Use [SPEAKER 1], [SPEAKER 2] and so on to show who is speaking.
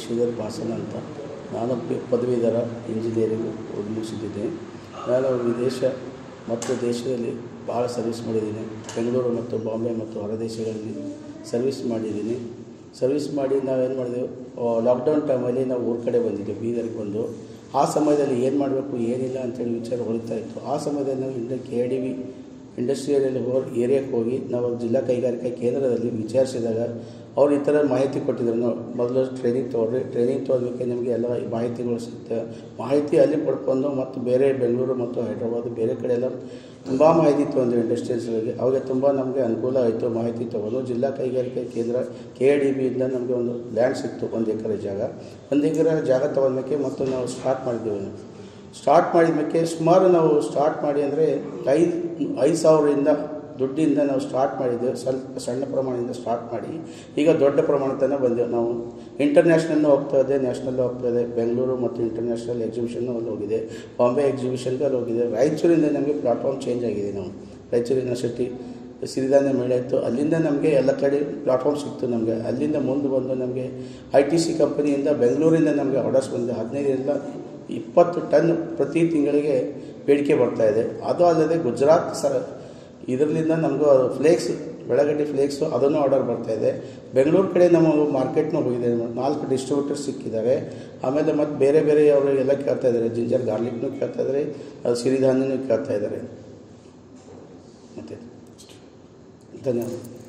[SPEAKER 1] ಶ್ರೀಧರ್ ಬಾಸನ ಅಂತ ನಾನು ಪಿ- ಪದವೀಧರ ಇಂಜಿನಿಯರಿಂಗ್ ಮುಗಿಸಿದ್ದೇನೆ ನಾನು ವಿದೇಶ ಮತ್ತು ದೇಶದಲ್ಲಿ ಭಾಳ ಸರ್ವಿಸ್ ಮಾಡಿದ್ದೀನಿ ಬೆಂಗಳೂರು ಮತ್ತು ಬಾಂಬೆ ಮತ್ತು ಹೊರದೇಶಗಳಲ್ಲಿ ಸರ್ವಿಸ್ ಮಾಡಿದ್ದೀನಿ ಸರ್ವಿಸ್ ಮಾಡಿ ನಾವೇನು ಮಾಡಿದೆವು ಲಾಕ್ಡೌನ್ ಟೈಮಲ್ಲಿ ನಾವು ಊರ ಕಡೆ ಬಂದಿದ್ದೆವು ಬೀದರ್ಗೆ ಬಂದು ಆ ಸಮಯದಲ್ಲಿ ಏನು ಮಾಡಬೇಕು ಏನಿಲ್ಲ ಅಂತೇಳಿ ವಿಚಾರ ಹೊಳಿತಾ ಇತ್ತು ಆ ಸಮಯದಲ್ಲಿ ನಾವು ಇಂಡ ಕೆ ಡಿ ವಿ ಇಂಡಸ್ಟ್ರಿಯಲ್ ಹೋ ಏರಿಯಾಕ್ಕೆ ಹೋಗಿ ನಾವು ಜಿಲ್ಲಾ ಕೈಗಾರಿಕಾ ಕೇಂದ್ರದಲ್ಲಿ ವಿಚಾರಿಸಿದಾಗ ಅವ್ರು ಈ ಥರ ಮಾಹಿತಿ ಕೊಟ್ಟಿದ್ರು ನಾವು ಮೊದಲು ಟ್ರೈನಿಂಗ್ ತೊಗೊಳ್ರಿ ಟ್ರೈನಿಂಗ್ ತೊಗೊಳೋದಕ್ಕೆ ನಿಮಗೆ ಎಲ್ಲ ಮಾಹಿತಿಗಳು ಸಿಗುತ್ತೆ ಮಾಹಿತಿ ಅಲ್ಲಿ ಪಡ್ಕೊಂಡು ಮತ್ತು ಬೇರೆ ಬೆಂಗಳೂರು ಮತ್ತು ಹೈದ್ರಾಬಾದ್ ಬೇರೆ ಕಡೆ ಎಲ್ಲ ತುಂಬ ಮಾಹಿತಿ ತೊಗೊಂಡ್ರು ಇಂಡಸ್ಟ್ರೀಸ್ಗಳಿಗೆ ಅವಾಗ ತುಂಬ ನಮಗೆ ಅನುಕೂಲ ಆಯಿತು ಮಾಹಿತಿ ತೊಗೊಂಡು ಜಿಲ್ಲಾ ಕೈಗಾರಿಕಾ ಕೇಂದ್ರ ಕೆ ಡಿ ಬಿಯಿಂದ ನಮಗೆ ಒಂದು ಲ್ಯಾಂಡ್ ಸಿಕ್ತು ಒಂದು ಎಕರೆ ಜಾಗ ಒಂದು ಎಕರೆ ಜಾಗ ತೊಗೊಂಡ್ಮೇಲೆ ಮತ್ತು ನಾವು ಸ್ಟಾರ್ಟ್ ಮಾಡಿದ್ದೀವಿ ನಾವು ಸ್ಟಾರ್ಟ್ ಮಾಡಿದ್ಮೇಲೆ ಸುಮಾರು ನಾವು ಸ್ಟಾರ್ಟ್ ಮಾಡಿ ಅಂದರೆ ಐದು ಐದು ಸಾವಿರದಿಂದ ದುಡ್ಡಿಂದ ನಾವು ಸ್ಟಾರ್ಟ್ ಮಾಡಿದ್ದೆವು ಸ್ವಲ್ಪ ಸಣ್ಣ ಪ್ರಮಾಣದಿಂದ ಸ್ಟಾರ್ಟ್ ಮಾಡಿ ಈಗ ದೊಡ್ಡ ಪ್ರಮಾಣ ತನಕ ಬಂದೆವು ನಾವು ಇಂಟರ್ನ್ಯಾಷನಲ್ನು ಹೋಗ್ತಾ ಇದೆ ನ್ಯಾಷನಲ್ಲು ಹೋಗ್ತಾ ಇದೆ ಬೆಂಗಳೂರು ಮತ್ತು ಇಂಟರ್ನ್ಯಾಷನಲ್ ಎಕ್ಸಿಬಿಷನ್ನು ಅಲ್ಲಿ ಹೋಗಿದೆ ಬಾಂಬೆ ಎಕ್ಸಿಬಿಷನ್ಗೆ ಅಲ್ಲಿ ಹೋಗಿದೆ ರಾಯಚೂರಿಂದ ನಮಗೆ ಪ್ಲಾಟ್ಫಾರ್ಮ್ ಚೇಂಜ್ ಆಗಿದೆ ನಾವು ರಾಯಚೂರು ಯೂನಿವರ್ಸಿಟಿ ಸಿರಿಧಾನ್ಯ ಮೇಳ ಇತ್ತು ಅಲ್ಲಿಂದ ನಮಗೆ ಎಲ್ಲ ಕಡೆ ಪ್ಲಾಟ್ಫಾರ್ಮ್ ಸಿಕ್ತು ನಮಗೆ ಅಲ್ಲಿಂದ ಮುಂದೆ ಬಂದು ನಮಗೆ ಐ ಟಿ ಸಿ ಕಂಪನಿಯಿಂದ ಬೆಂಗಳೂರಿಂದ ನಮಗೆ ಆರ್ಡರ್ಸ್ ಬಂದಿದೆ ಹದಿನೈದರಿಂದ ಇಪ್ಪತ್ತು ಟನ್ ಪ್ರತಿ ತಿಂಗಳಿಗೆ ಬೇಡಿಕೆ ಬರ್ತಾ ಇದೆ ಅದು ಅಲ್ಲದೆ ಗುಜರಾತ್ ಸರ್ ಇದರಿಂದ ನಮಗೂ ಫ್ಲೇಕ್ಸ್ ಬೆಳಗಡ್ಡೆ ಫ್ಲೇಕ್ಸು ಅದನ್ನು ಆರ್ಡರ್ ಬರ್ತಾ ಇದೆ ಬೆಂಗಳೂರು ಕಡೆ ನಮ್ಮ ಮಾರ್ಕೆಟ್ನೂ ಹೋಗಿದೆ ನಾಲ್ಕು ಡಿಸ್ಟ್ರಿಬ್ಯೂಟರ್ ಸಿಕ್ಕಿದ್ದಾರೆ ಆಮೇಲೆ ಮತ್ತು ಬೇರೆ ಬೇರೆ ಅವರು ಎಲ್ಲ ಕೇಳ್ತಾ ಇದ್ದಾರೆ ಜಿಂಜರ್ ಗಾರ್ಲಿಕ್ನು ಕೇಳ್ತಾ ಇದ್ದಾರೆ ಅದು ಸಿರಿಧಾನ್ಯನೂ ಕೇಳ್ತಾ ಇದ್ದಾರೆ ಮತ್ತು ಧನ್ಯವಾದ